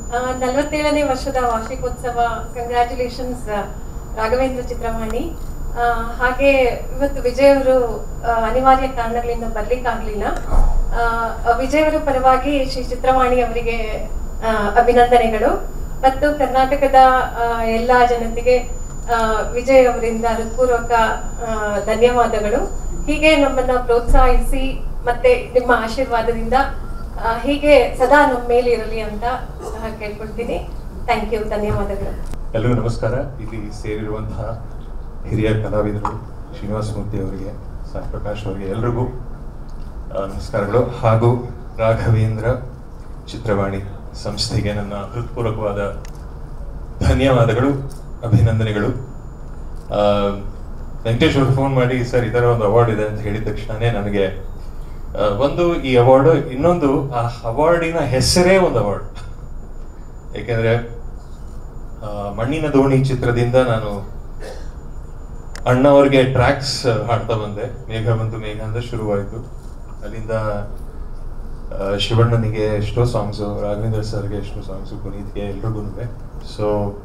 ನಲವತ್ತೇಳನೇ ವರ್ಷದ ವಾರ್ಷಿಕೋತ್ಸವ ಕಂಗ್ರ್ಯಾಚುಲೇಷನ್ಸ್ ರಾಘವೇಂದ್ರ ಚಿತ್ರವಾಣಿ ಆ, ಹಾಗೆ ಇವತ್ತು ವಿಜಯ್ ಅವರು ಆ, ಅನಿವಾರ್ಯ ಕಾರಣಗಳಿಂದ ಬರ್ಲಿಕ್ಕಾಗ್ಲಿಲ್ಲ ಆ, ವಿಜಯ್ ಅವರ ಪರವಾಗಿ ಶ್ರೀ ಚಿತ್ರವಾಣಿ ಅವರಿಗೆ ಆ, ಅಭಿನಂದನೆಗಳು ಮತ್ತು ಕರ್ನಾಟಕದ ಆ, ಎಲ್ಲಾ ಜನತೆಗೆ ಆ, ವಿಜಯ್ ಅವರಿಂದ ಹೃತ್ಪೂರ್ವಕ ಆ, ಧನ್ಯವಾದಗಳು ಹೀಗೆ ನಮ್ಮನ್ನ ಪ್ರೋತ್ಸಾಹಿಸಿ ಮತ್ತೆ ನಿಮ್ಮ ಆಶೀರ್ವಾದದಿಂದ ಆ, ಹೀಗೆ ಸದಾ ನಮ್ಮ ಮೇಲೆ ಇರಲಿ ಅಂತ ಆ, ಕೇಳ್ಕೊಳ್ತೀನಿ ಥ್ಯಾಂಕ್ ಯು ಧನ್ಯವಾದಗಳು ಎಲ್ಲರಿಗೂ ನಮಸ್ಕಾರ ಇಲ್ಲಿ ಸೇರಿರುವಂತಹ ಹಿರಿಯ ಕಲಾವಿದರು ಶ್ರೀನಿವಾಸ ಮೂರ್ತಿ ಅವರಿಗೆ ಸಾಯಿ ಪ್ರಕಾಶ್ ಅವರಿಗೆ ಎಲ್ರಿಗೂ ಆ, ನಮಸ್ಕಾರಗಳು ಹಾಗೂ ರಾಘವೇಂದ್ರ ಚಿತ್ರವಾಣಿ ಸಂಸ್ಥೆಗೆ ನನ್ನ ಹೃತ್ಪೂರ್ವಕವಾದ ಧನ್ಯವಾದಗಳು ಅಭಿನಂದನೆಗಳು ಆ, ವೆಂಕಟೇಶ್ ಅವರು ಫೋನ್ ಮಾಡಿ ಸರ್ ಈ ಥರ ಒಂದು ಅವಾರ್ಡ್ ಇದೆ ಅಂತ ಹೇಳಿದ ತಕ್ಷಣನೇ ನನಗೆ ಆ, ಒಂದು ಈ ಅವಾರ್ಡ್ ಇನ್ನೊಂದು ಆ ಅವಾರ್ಡಿನ ಹೆಸರೇ ಒಂದು ಅವಾರ್ಡ್ ಏಕೆಂದ್ರೆ ಆ, ಮಣ್ಣಿನ ದೋಣಿ ಚಿತ್ರದಿಂದ ನಾನು ಅಣ್ಣವ್ರಿಗೆ ಟ್ರ್ಯಾಕ್ಸ್ ಹಾಡ್ತಾ ಬಂದೆ ಮೇಘ ಬಂತು ಮೇಘ ಅಂತ ಶುರುವಾಯಿತು ಅಲ್ಲಿಂದ ಆ, ಶಿವಣ್ಣನಿಗೆ ಎಷ್ಟೋ ಸಾಂಗ್ಸು ರಾಘವೇಂದ್ರ ಸರ್ಗೆ ಎಷ್ಟೋ ಸಾಂಗ್ಸು ಪುನೀತ್ಗೆ ಎಲ್ರಿಗೂ ಸೊ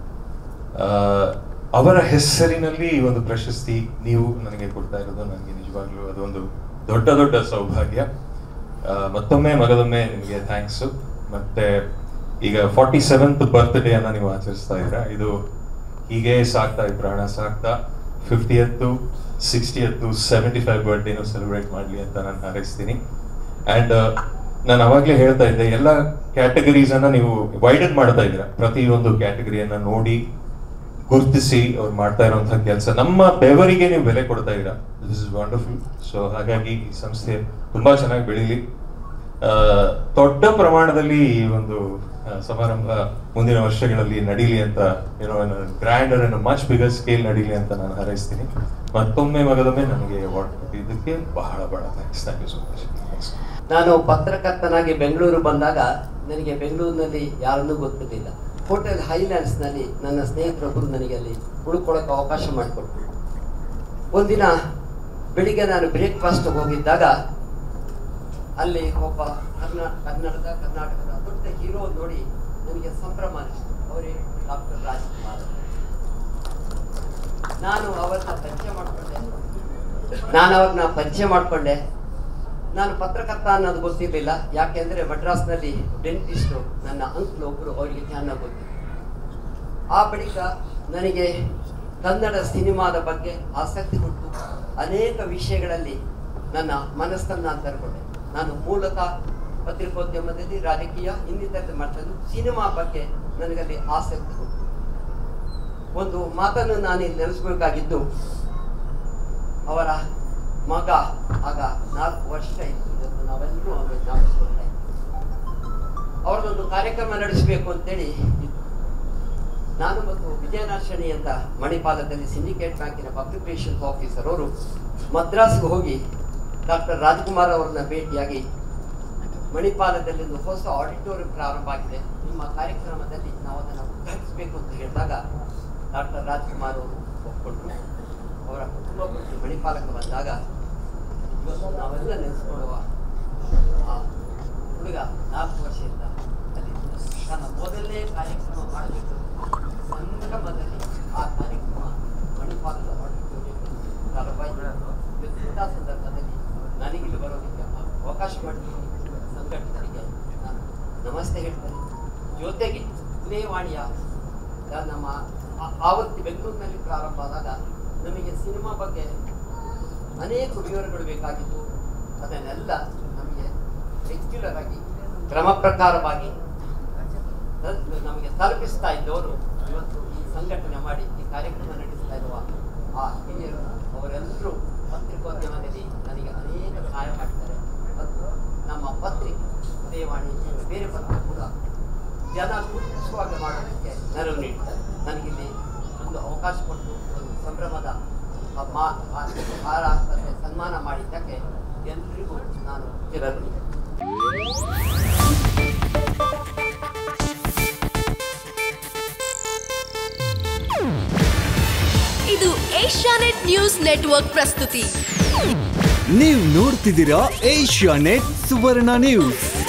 ಅವರ ಹೆಸರಿನಲ್ಲಿ ಈ ಒಂದು ಪ್ರಶಸ್ತಿ ನೀವು ನನಗೆ ಕೊಡ್ತಾ ಇರೋದು ನನಗೆ ನಿಜವಾಗ್ಲೂ ಅದೊಂದು ದೊಡ್ಡ ದೊಡ್ಡ ಸೌಭಾಗ್ಯ ಆ, ಮತ್ತೊಮ್ಮೆ ಮಗದೊಮ್ಮೆ ನಿಮಗೆ ಥ್ಯಾಂಕ್ಸು ಮತ್ತೆ ಈಗ ಫಾರ್ಟಿ ಸೆವೆಂತ್ ಬರ್ತ್ಡೇ ಅನ್ನ ನೀವು ಆಚರಿಸ್ತಾ ಇದ್ದೀರಾ ಇದು ಹೀಗೆ ಸಾಕ್ತಾ ಈ ಪ್ರಾಣ ಸಾಕ್ತಾ ಫಿಫ್ಟಿಯತ್ತು ಸಿಕ್ಸ್ಟಿಯತ್ತು ಸೆವೆಂಟಿ ಫೈವ್ ಬರ್ಡೇನು ಸೆಲೆಬ್ರೇಟ್ ಮಾಡಲಿ ಅಂತ ನಾನು ಹಾರೈಸ್ತೀನಿ ಆ್ಯಂಡ್ ನಾನು ಅವಾಗಲೇ ಹೇಳ್ತಾ ಇದ್ದೆ ಎಲ್ಲ ಕ್ಯಾಟಗರೀಸ್ ಅನ್ನ ನೀವು ವೈಡನ್ ಮಾಡ್ತಾ ಇದ್ದೀರಾ ಪ್ರತಿಯೊಂದು ಕ್ಯಾಟಗರಿಯನ್ನ ನೋಡಿ ಗುರುತಿಸಿ ಅವ್ರು ಮಾಡ್ತಾ ಇರುವಂತಹ ಕೆಲಸ ನಮ್ಮ ಬೆವರಿಗೆ ನೀವು ಬೆಲೆ ಕೊಡ್ತಾ ಇದ್ದೀರಾ ದಿಸ್ ಇಸ್ ವಂಡರ್ಫುಲ್ ಸೊ ಹಾಗಾಗಿ ಈ ಸಂಸ್ಥೆ ತುಂಬಾ ಚೆನ್ನಾಗಿ ಬೆಳೀಲಿ ಆ, ದೊಡ್ಡ ಪ್ರಮಾಣದಲ್ಲಿ ಈ ಒಂದು ಆ, ಸಮಾರಂಭ ಮುಂದಿನ ವರ್ಷಗಳಲ್ಲಿ ನಡೀಲಿ ಅಂತ ಏನೋ grander and much bigger scale ನಡೀಲಿ ಅಂತ ನಾನು ಹಾರೈಸ್ತೀನಿ ಮತ್ತೊಮ್ಮೆ ಮಗದೊಮ್ಮೆ ನನಗೆ ಅವಾರ್ಡ್ ಕೊಟ್ಟಿದ್ದಕ್ಕೆ ಬಹಳ ಬಹಳ thanks thank you so much ನಾನು ಪತ್ರಕರ್ತನಾಗಿ ಬೆಂಗಳೂರು ಬಂದಾಗ ನನಗೆ ಬೆಂಗಳೂರಿನಲ್ಲಿ ಯಾರನ್ನೂ ಗೊತ್ತಿರಲಿಲ್ಲ ಹೋಟೆಲ್ ಹೈಲ್ಯಾಂಡ್ಸ್ನಲ್ಲಿ ನನ್ನ ಸ್ನೇಹಿತರೊಬ್ಬರು ನನಗೆ ಅಲ್ಲಿ ಉಳ್ಕೊಳ್ಳೋಕೆ ಅವಕಾಶ ಮಾಡಿಕೊಟ್ರು ಒಂದಿನ ಬೆಳಿಗ್ಗೆ ನಾನು ಬ್ರೇಕ್ಫಾಸ್ಟ್ ಹೋಗಿದ್ದಾಗ ಅಲ್ಲಿ ಒಬ್ಬ ಕರ್ನಾ ಕನ್ನಡದ ಕರ್ನಾಟಕದ ದೊಡ್ಡ ಹೀರೋ ನೋಡಿ ನನಗೆ ಸಂಭ್ರಮ ಅನಿಸ್ತು ಅವರೇ ಡಾಕ್ಟರ್ ರಾಜ್ಕುಮಾರ್ ನಾನು ಅವರನ್ನ ಪರಿಚಯ ಮಾಡಿಕೊಂಡೆ ನಾನು ಅವ್ರನ್ನ ಪರಿಚಯ ಮಾಡಿಕೊಂಡೆ ನಾನು ಪತ್ರಕರ್ತ ಅನ್ನೋದು ಗೊತ್ತಿರಲಿಲ್ಲ ಯಾಕೆಂದ್ರೆ ಮಡ್ರಾಸ್ನಲ್ಲಿ ಡೆಂಟಿಸ್ಟು ನನ್ನ ಅಂಕಲ್ ಒಬ್ಬರು ಅವರಿಗೆ ಚೆನ್ನಾಗಿ ಗೊತ್ತಿತ್ತು ಆ ಬಳಿಕ ನನಗೆ ಕನ್ನಡ ಸಿನಿಮಾದ ಬಗ್ಗೆ ಆಸಕ್ತಿ ಕೊಟ್ಟು ಅನೇಕ ವಿಷಯಗಳಲ್ಲಿ ನನ್ನ ಮನಸ್ಸನ್ನು ನಾನು ತರ್ಕೊಂಡೆ ನಾನು ಮೂಲತಃ ಪತ್ರಿಕೋದ್ಯಮದಲ್ಲಿ ರಾಜಕೀಯ ಇನ್ನಿತರ ಮಾಡ್ತದ್ದು ಸಿನಿಮಾ ಬಗ್ಗೆ ನನಗಲ್ಲಿ ಆಸಕ್ತಿ ಕೊಟ್ಟು ಒಂದು ಮಾತನ್ನು ನಾನು ಇಲ್ಲಿ ನೆನೆಸ್ಬೇಕಾಗಿದ್ದು ಅವರ ಮಗ ಆಗ ನಾಲ್ಕು ವರ್ಷ ಇತ್ತು ಇದನ್ನು ನಾವೆಲ್ಲರೂ ಅವರಿಗೆ ಜ್ಞಾಪಿಸ್ಕೊಳ್ತಾ ಇದ್ದೀವಿ. ಅವ್ರದ್ದೊಂದು ಕಾರ್ಯಕ್ರಮ ನಡೆಸಬೇಕು ಅಂತೇಳಿ ಇತ್ತು. ನಾನು ಮತ್ತು ವಿಜಯನಾಶಣಿ ಅಂತ ಮಣಿಪಾಲದಲ್ಲಿ ಸಿಂಡಿಕೇಟ್ ಬ್ಯಾಂಕಿನ ಪಬ್ಲಿಕ್ ರಿಲೇಷನ್ಸ್ ಆಫೀಸರ್ ಅವರು ಮದ್ರಾಸ್ಗೆ ಹೋಗಿ ಡಾಕ್ಟರ್ ರಾಜ್ಕುಮಾರ್ ಅವರನ್ನ ಭೇಟಿಯಾಗಿ ಮಣಿಪಾಲದಲ್ಲಿ ಒಂದು ಹೊಸ ಆಡಿಟೋರಿಯಂ ಪ್ರಾರಂಭ ಆಗಿದೆ ನಿಮ್ಮ ಕಾರ್ಯಕ್ರಮದಲ್ಲಿ ನಾವು ಅದನ್ನು ಉದ್ಘಾಟಿಸಬೇಕು ಅಂತ ಹೇಳಿದಾಗ ಡಾಕ್ಟರ್ ರಾಜ್ಕುಮಾರ್ ಅವರು ಒಪ್ಕೊಂಡ್ರು ಅವರ ಕುಟುಂಬ ಪೂರ್ತಿ ಮಣಿಪಾಲಕ್ಕೆ ಬಂದಾಗ ಇವತ್ತು ನಾವೆಲ್ಲ ನೆನೆಸ್ಕೊಳ್ಳುವ ಆ ಹುಡುಗ ನಾಲ್ಕು ವರ್ಷದಿಂದ ಅಲ್ಲಿ ತನ್ನ ಮೊದಲನೇ ಕಾರ್ಯಕ್ರಮ ಮಾಡಬೇಕು ಸಂಗಮದಲ್ಲಿ ಆ ಕಾರ್ಯಕ್ರಮ ಮಣಿಪಾಲದ ಆಡಿಟೋರಿಯಂ ಪ್ರಾರಂಭ ಆಯಿತು. ಇವತ್ತು ಇಂಥ ಸಂದರ್ಭದಲ್ಲಿ ನನಗಿಲ್ಲಿ ಬರೋದಕ್ಕೆ ಅವಕಾಶ ಮಾಡಿದ್ದೀನಿ ಸಂಘಟನೆಗೆ ನಾನು ನಮಸ್ತೆ ಹೇಳ್ತೇನೆ ಜೊತೆಗೆ ಉದಯವಾಣಿಯ ಆ ನಮ್ಮ ಆ- ಆವತ್ತಿ ಬೆಂಗಳೂರಿನಲ್ಲಿ ಪ್ರಾರಂಭ ಆದಾಗ ನಮಗೆ ಸಿನಿಮಾ ಬಗ್ಗೆ ಅನೇಕ ವಿವರಗಳು ಬೇಕಾಗಿತ್ತು ಅದನ್ನೆಲ್ಲ ನಮಗೆ ರೆಗ್ಯುಲರ್ ಆಗಿ ಕ್ರಮ ಪ್ರಕಾರವಾಗಿ ತಲ್- ನಮಗೆ ತಲುಪಿಸ್ತಾ ಇದ್ದವರು ಇವತ್ತು ಈ ಸಂಘಟನೆ ಮಾಡಿ ಈ ಕಾರ್ಯಕ್ರಮ ನಡೆಸ್ತಾ ಇರುವ ಆ ಹಿರಿಯರು ಅವರೆಲ್ಲರೂ ಪತ್ರಿಕೋದ್ಯಮದಲ್ಲಿ ನನಗೆ ಅನೇಕ ಸಹಾಯ ಮಾಡ್ತಾರೆ ಮತ್ತು ನಮ್ಮ ಪತ್ರಿಕೆ ಉದಯವಾಣಿ ಬೇರೆ ಪತ್ರಿಕೆ ಕೂಡ ಜನ ಗುರುತಿಸುವಾಗ ಮಾಡೋದಕ್ಕೆ ನೆರವು ನೀಡ್ತಾರೆ ನನಗಿಲ್ಲಿ ಒಂದು ಅವಕಾಶ ಕೊಟ್ಟು ಒಂದು ಸಂಭ್ರಮದ ಆ ಮಾ- ಆ- ಹಾರ ಹಾಕ್ತಾರೆ ಸನ್ಮಾನ ಮಾಡಿದ್ದಕ್ಕೆ ಎಲ್ರಿಗೂ ನಾನು ಚಿರಋಣಿ ಇದು ಏಷ್ಯಾನೆಟ್ ನ್ಯೂಸ್ ನೆಟ್ವರ್ಕ್ ಪ್ರಸ್ತುತಿ ನೀವು ನೋಡ್ತಿದ್ದೀರಾ ಏಷ್ಯಾ ನೆಟ್ ಸುವರ್ಣ ನ್ಯೂಸ್